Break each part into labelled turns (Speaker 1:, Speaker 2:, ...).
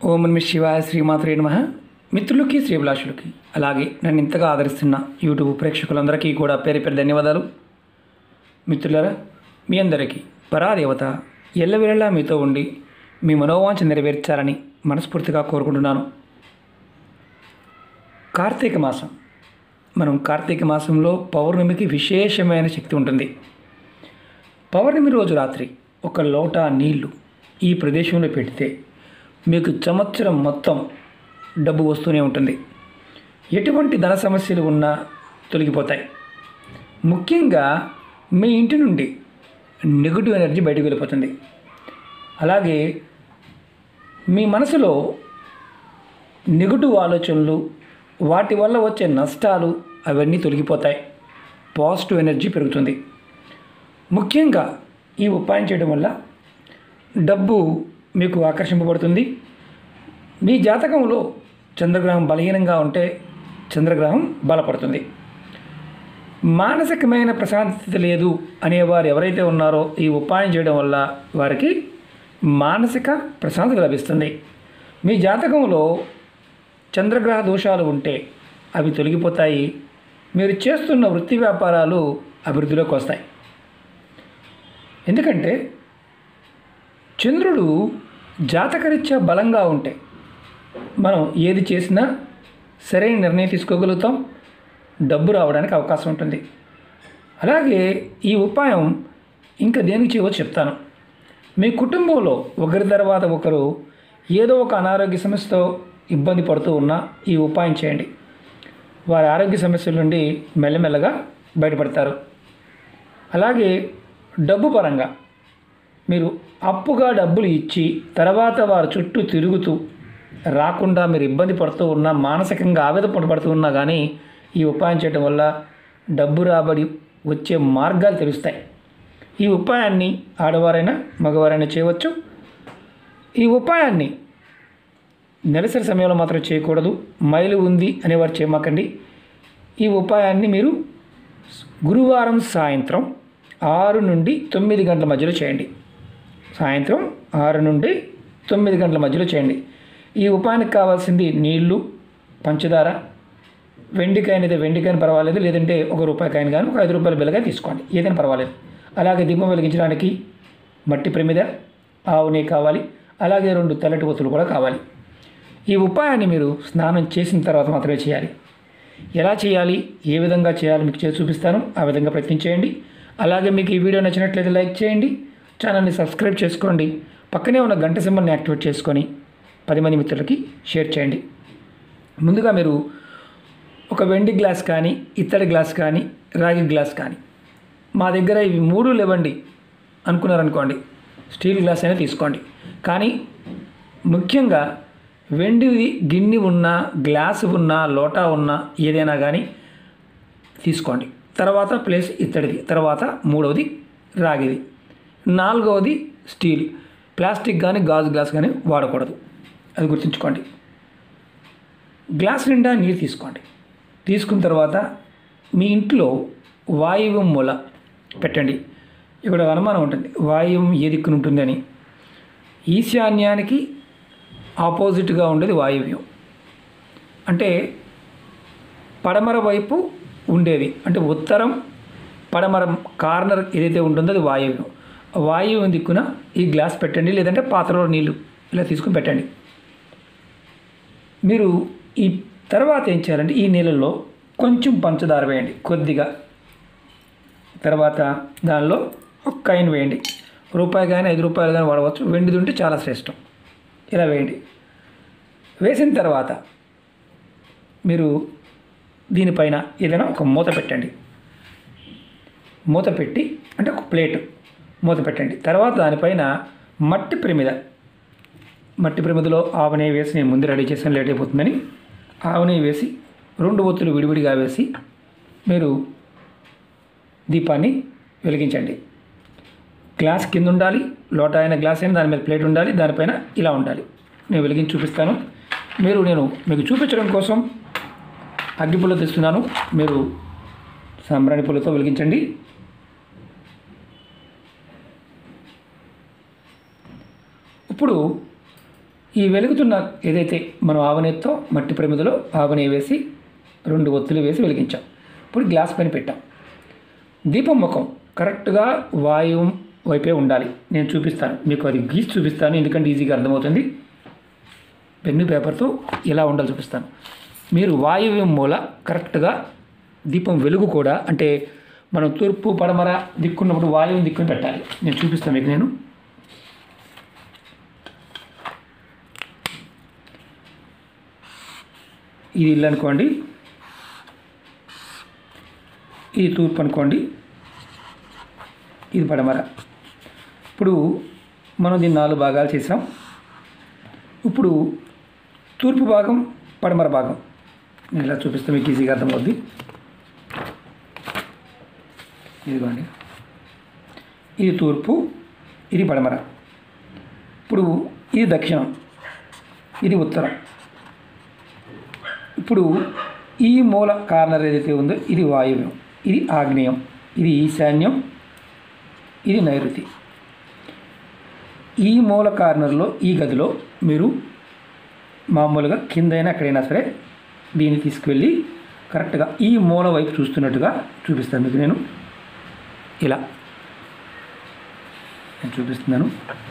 Speaker 1: ఓం నమ శివాయ శ్రీమాత్రే నమ మిత్రులకి శ్రీభిలాషులకి అలాగే నన్ను ఇంతగా ఆదరిస్తున్న యూట్యూబ్ ప్రేక్షకులందరికీ కూడా పేరు పేరు ధన్యవాదాలు మిత్రులారా మీ అందరికీ పరాదేవత ఎల్లవేళలా మీతో ఉండి మీ మనోవాంఛ నెరవేర్చాలని మనస్ఫూర్తిగా కోరుకుంటున్నాను కార్తీక మాసం మనం కార్తీక మాసంలో పౌర్ణమికి విశేషమైన శక్తి ఉంటుంది పౌర్ణమి రోజు రాత్రి ఒక లోటా నీళ్లు ఈ ప్రదేశంలో పెడితే మీకు సంవత్సరం మొత్తం డబ్బు వస్తూనే ఉంటుంది ఎటువంటి ధన సమస్యలు ఉన్నా తొలగిపోతాయి ముఖ్యంగా మీ ఇంటి నుండి నెగిటివ్ ఎనర్జీ బయటకు వెళ్ళిపోతుంది అలాగే మీ మనసులో నెగిటివ్ ఆలోచనలు వాటి వల్ల వచ్చే నష్టాలు అవన్నీ తొలగిపోతాయి పాజిటివ్ ఎనర్జీ పెరుగుతుంది ముఖ్యంగా ఈ ఉపాయం చేయడం వల్ల డబ్బు మీకు ఆకర్షింపబడుతుంది మీ జాతకంలో చంద్రగ్రహం బలహీనంగా ఉంటే చంద్రగ్రహం బలపడుతుంది మానసికమైన ప్రశాంతత లేదు అనేవారు ఎవరైతే ఉన్నారో ఈ ఉపాయం చేయడం వల్ల వారికి మానసిక ప్రశాంతత లభిస్తుంది మీ జాతకంలో చంద్రగ్రహ దోషాలు ఉంటే అవి తొలగిపోతాయి మీరు చేస్తున్న వృత్తి వ్యాపారాలు అభివృద్ధిలోకి వస్తాయి ఎందుకంటే చంద్రుడు జాతకరీత్యా బలంగా ఉంటే మనం ఏది చేసినా సరైన నిర్ణయం తీసుకోగలుగుతాం డబ్బు రావడానికి అవకాశం ఉంటుంది అలాగే ఈ ఉపాయం ఇంకా దేనికి చేయవో చెప్తాను మీ కుటుంబంలో ఒకరి తర్వాత ఒకరు ఏదో ఒక అనారోగ్య సమస్యతో ఇబ్బంది పడుతూ ఉన్నా ఈ ఉపాయం చేయండి వారి ఆరోగ్య సమస్యల నుండి మెల్లమెల్లగా బయటపడతారు అలాగే డబ్బు పరంగా మీరు అప్పుగా డబ్బులు ఇచ్చి తర్వాత వారి చుట్టూ తిరుగుతూ రాకుండా మీరు ఇబ్బంది పడుతూ ఉన్నా మానసికంగా ఆవేదన పడుతూ ఉన్నా కానీ ఈ ఉపాయం చేయడం వల్ల డబ్బు రాబడి వచ్చే మార్గాలు తెలుస్తాయి ఈ ఉపాయాన్ని ఆడవారైనా మగవారైనా చేయవచ్చు ఈ ఉపాయాన్ని నెలసరి సమయంలో మాత్రం చేయకూడదు మైలు ఉంది అనేవారు చేయమాకండి ఈ ఉపాయాన్ని మీరు గురువారం సాయంత్రం ఆరు నుండి తొమ్మిది గంటల మధ్యలో చేయండి సాయంత్రం ఆరు నుండి తొమ్మిది గంటల మధ్యలో చేయండి ఈ ఉపాయానికి కావాల్సింది నీళ్లు పంచదార వెండి కాయన్ అయితే వెండి కాయన్ పర్వాలేదు లేదంటే ఒక రూపాయి కాయన్ కానీ ఒక ఐదు రూపాయల బిల్లగా తీసుకోండి ఏదైనా పర్వాలేదు అలాగే దీపం వెలిగించడానికి మట్టి ప్రమిద ఆవు నెయ్యి కావాలి అలాగే రెండు తెల్లటి ఒత్తులు కూడా కావాలి ఈ ఉపాయాన్ని మీరు స్నానం చేసిన తర్వాత మాత్రమే చేయాలి ఎలా చేయాలి ఏ విధంగా చేయాలి మీకు చేసి చూపిస్తాను ఆ విధంగా ప్రయత్నించేయండి అలాగే మీకు ఈ వీడియో నచ్చినట్లయితే లైక్ చేయండి ఛానల్ని సబ్స్క్రైబ్ చేసుకోండి పక్కనే ఉన్న గంట సింబల్ని యాక్టివేట్ చేసుకొని పది మంది మిత్రులకి షేర్ చేయండి ముందుగా మీరు ఒక వెండి గ్లాస్ కానీ ఇత్తడి గ్లాస్ కానీ రాగి గ్లాస్ కానీ మా దగ్గర ఇవి మూడు లేవండి అనుకున్నారనుకోండి స్టీల్ గ్లాస్ అయినా తీసుకోండి కానీ ముఖ్యంగా వెండిది గిన్నె ఉన్నా గ్లాస్ ఉన్నా లోటా ఉన్నా ఏదైనా కానీ తీసుకోండి తర్వాత ప్లేస్ ఇత్తడిది తర్వాత మూడవది రాగిది నాలుగవది స్టీల్ ప్లాస్టిక్ కానీ గాజు గ్లాస్ కానీ వాడకూడదు అది గుర్తుంచుకోండి గ్లాస్ నిండా నీరు తీసుకోండి తీసుకున్న తర్వాత మీ ఇంట్లో వాయువ్యం మూల పెట్టండి ఇక్కడ ఒక అనుమానం ఉంటుంది వాయువ్యం ఏ దిక్కున ఉంటుందని ఈశాన్యానికి ఆపోజిట్గా ఉండేది వాయువ్యం అంటే పడమర వైపు ఉండేది అంటే ఉత్తరం పడమర కార్నర్ ఏదైతే ఉంటుందో అది వాయువ్యం వాయువ్యం దిక్కున ఈ గ్లాస్ పెట్టండి లేదంటే పాత్రలో నీళ్ళు ఇలా తీసుకుని పెట్టండి మీరు ఈ తర్వాత ఏం చేయాలంటే ఈ నీళ్ళల్లో కొంచెం పంచదార వేయండి కొద్దిగా తర్వాత దానిలో ఒక కాయిన్ వేయండి రూపాయి కానీ ఐదు రూపాయలు కానీ వాడవచ్చు వెండిది ఉంటే చాలా శ్రేష్టం ఇలా వేయండి వేసిన తర్వాత మీరు దీనిపైన ఏదైనా ఒక మూత పెట్టండి మూత పెట్టి అంటే ఒక ప్లేట్ మూత పెట్టండి తర్వాత దానిపైన మట్టి ప్రమిద మట్టి ప్రమిదలో ఆవు నెయ్యి వేసి నేను ముందు రెడీ చేసాను లేట్ అయిపోతుందని ఆవు నెయ్యి వేసి రెండు ఒత్తులు విడివిడిగా వేసి మీరు దీపాన్ని వెలిగించండి గ్లాస్ కింద ఉండాలి లోట అయిన గ్లాస్ అయినా దాని మీద ప్లేట్ ఉండాలి దానిపైన ఇలా ఉండాలి నేను వెలిగించి చూపిస్తాను మీరు నేను మీకు చూపించడం కోసం అగ్గిపుల్ల తెస్తున్నాను మీరు సాంబ్రాణి పుల్లతో వెలిగించండి ఇప్పుడు ఈ వెలుగుతున్న ఏదైతే మనం ఆవనేత్తో మట్టి ప్రమిదలో ఆవనే వేసి రెండు ఒత్తులు వేసి వెలిగించాం ఇప్పుడు గ్లాస్ పైన పెట్టాం దీపం ముఖం కరెక్ట్గా వాయువు వైపే ఉండాలి నేను చూపిస్తాను మీకు అది గీసి చూపిస్తాను ఎందుకంటే ఈజీగా అర్థమవుతుంది పెన్ను పేపర్తో ఎలా ఉండాలో చూపిస్తాను మీరు వాయువ్యం మూల కరెక్ట్గా దీపం వెలుగు కూడా అంటే మనం తూర్పు పడమర దిక్కున్నప్పుడు వాయువు దిక్కుని పెట్టాలి నేను చూపిస్తాను మీకు నేను ఇది ఇల్లు అనుకోండి ఇది తూర్పు అనుకోండి ఇది పడమర ఇప్పుడు మనం దీన్ని నాలుగు భాగాలు చేసాం ఇప్పుడు తూర్పు భాగం పడమర భాగం నేను ఇలా చూపిస్తే మీకు ఈజీగా అర్థమవుద్ది ఇదిగోండి ఇది తూర్పు ఇది పడమర ఇప్పుడు ఇది దక్షిణం ఇది ఉత్తరం ఇప్పుడు ఈ మూల కార్నర్ ఏదైతే ఉందో ఇది వాయువ్యం ఇది ఆగ్నేయం ఇది ఈశాన్యం ఇది నైరుతి ఈ మూల కార్నర్లో ఈ గదిలో మీరు మామూలుగా కిందైనా ఎక్కడైనా సరే దీన్ని తీసుకువెళ్ళి కరెక్ట్గా ఈ మూల వైపు చూస్తున్నట్టుగా చూపిస్తాను మీకు నేను ఇలా నేను చూపిస్తున్నాను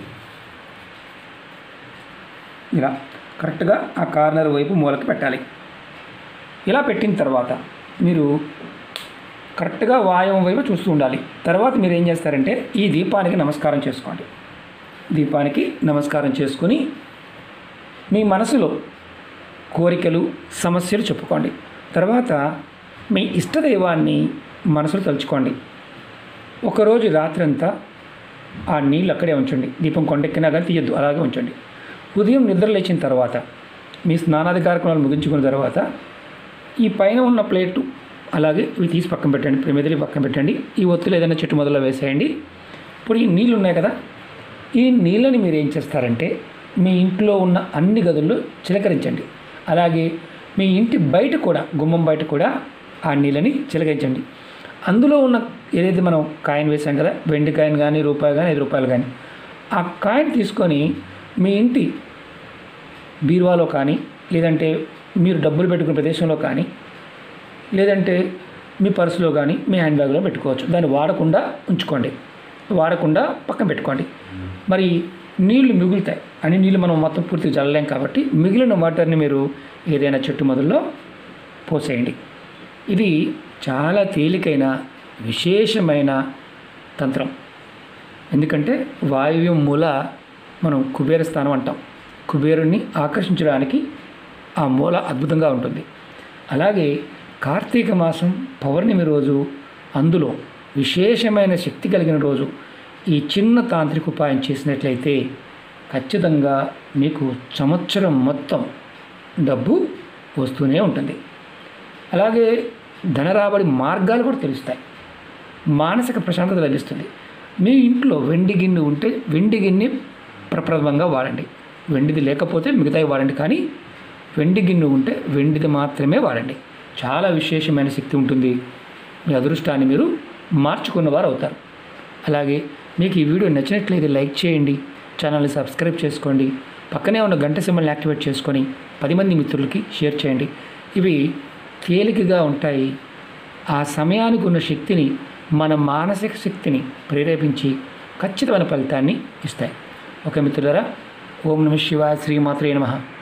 Speaker 1: ఇలా కరెక్ట్గా ఆ కార్నర్ వైపు మూలకి పెట్టాలి ఇలా పెట్టిన తర్వాత మీరు కరెక్ట్గా వాయువం వైపు చూస్తూ ఉండాలి తర్వాత మీరు ఏం చేస్తారంటే ఈ దీపానికి నమస్కారం చేసుకోండి దీపానికి నమస్కారం చేసుకొని మీ మనసులో కోరికలు సమస్యలు చెప్పుకోండి తర్వాత మీ ఇష్టదైవాన్ని మనసులో తలుచుకోండి ఒకరోజు రాత్రంతా ఆ నీళ్ళు అక్కడే ఉంచండి దీపం కొండెక్కినా కానీ తీయద్దు అలాగే ఉంచండి ఉదయం నిద్ర లేచిన తర్వాత మీ స్నానాది కార్యక్రమాలు ముగించుకున్న తర్వాత ఈ పైన ఉన్న ప్లేటు అలాగే ఇవి తీసి పక్కన పెట్టండి ప్రమిదలు పక్కన పెట్టండి ఈ ఒత్తులు ఏదైనా చెట్టు మొదలు వేసేయండి ఇప్పుడు ఈ నీళ్ళు ఉన్నాయి కదా ఈ నీళ్ళని మీరు ఏం చేస్తారంటే మీ ఇంట్లో ఉన్న అన్ని గదుల్లో చిలకరించండి అలాగే మీ ఇంటి బయట కూడా గుమ్మం బయట కూడా ఆ నీళ్ళని చిలకరించండి అందులో ఉన్న ఏదైతే మనం కాయిన్ వేసాం కదా వెండి కాయిన్ కానీ రూపాయి కానీ ఐదు రూపాయలు కానీ ఆ కాయిన్ తీసుకొని మీ ఇంటి బీరువాలో కానీ లేదంటే మీరు డబ్బులు పెట్టుకునే ప్రదేశంలో కానీ లేదంటే మీ పర్సులో కానీ మీ హ్యాండ్ బ్యాగ్లో పెట్టుకోవచ్చు దాన్ని వాడకుండా ఉంచుకోండి వాడకుండా పక్కన పెట్టుకోండి మరి నీళ్లు మిగులుతాయి అని నీళ్ళు మనం మొత్తం పూర్తిగా చల్లలేం కాబట్టి మిగిలిన వాటర్ని మీరు ఏదైనా చెట్టు మొదల్లో పోసేయండి ఇది చాలా తేలికైన విశేషమైన తంత్రం ఎందుకంటే వాయువ్యం మూల మనం కుబేర స్థానం అంటాం కుబేరుణ్ణి ఆకర్షించడానికి ఆ మూల అద్భుతంగా ఉంటుంది అలాగే కార్తీక మాసం పౌర్ణమి రోజు అందులో విశేషమైన శక్తి కలిగిన రోజు ఈ చిన్న తాంత్రిక ఉపాయం చేసినట్లయితే ఖచ్చితంగా మీకు సంవత్సరం మొత్తం డబ్బు వస్తూనే ఉంటుంది అలాగే ధన రాబడి మార్గాలు కూడా తెలుస్తాయి మానసిక ప్రశాంతత లభిస్తుంది మీ ఇంట్లో వెండి గిన్నె ఉంటే వెండి గిన్నె ప్రప్రథమంగా వాడండి వెండిది లేకపోతే మిగతావి వాడండి కానీ వెండి గిన్నె ఉంటే వెండిది మాత్రమే వాడండి చాలా విశేషమైన శక్తి ఉంటుంది మీ అదృష్టాన్ని మీరు మార్చుకున్నవారు అవుతారు అలాగే మీకు ఈ వీడియో నచ్చినట్లయితే లైక్ చేయండి ఛానల్ని సబ్స్క్రైబ్ చేసుకోండి పక్కనే ఉన్న గంట సింబల్ని యాక్టివేట్ చేసుకొని పది మంది మిత్రులకి షేర్ చేయండి ఇవి తేలికగా ఉంటాయి ఆ సమయానికి ఉన్న శక్తిని మన మానసిక శక్తిని ప్రేరేపించి ఖచ్చితమైన ఫలితాన్ని ఇస్తాయి ఓకే మిత్రులారా ఓం నమ శివాయ శ్రీమాత్రే నమః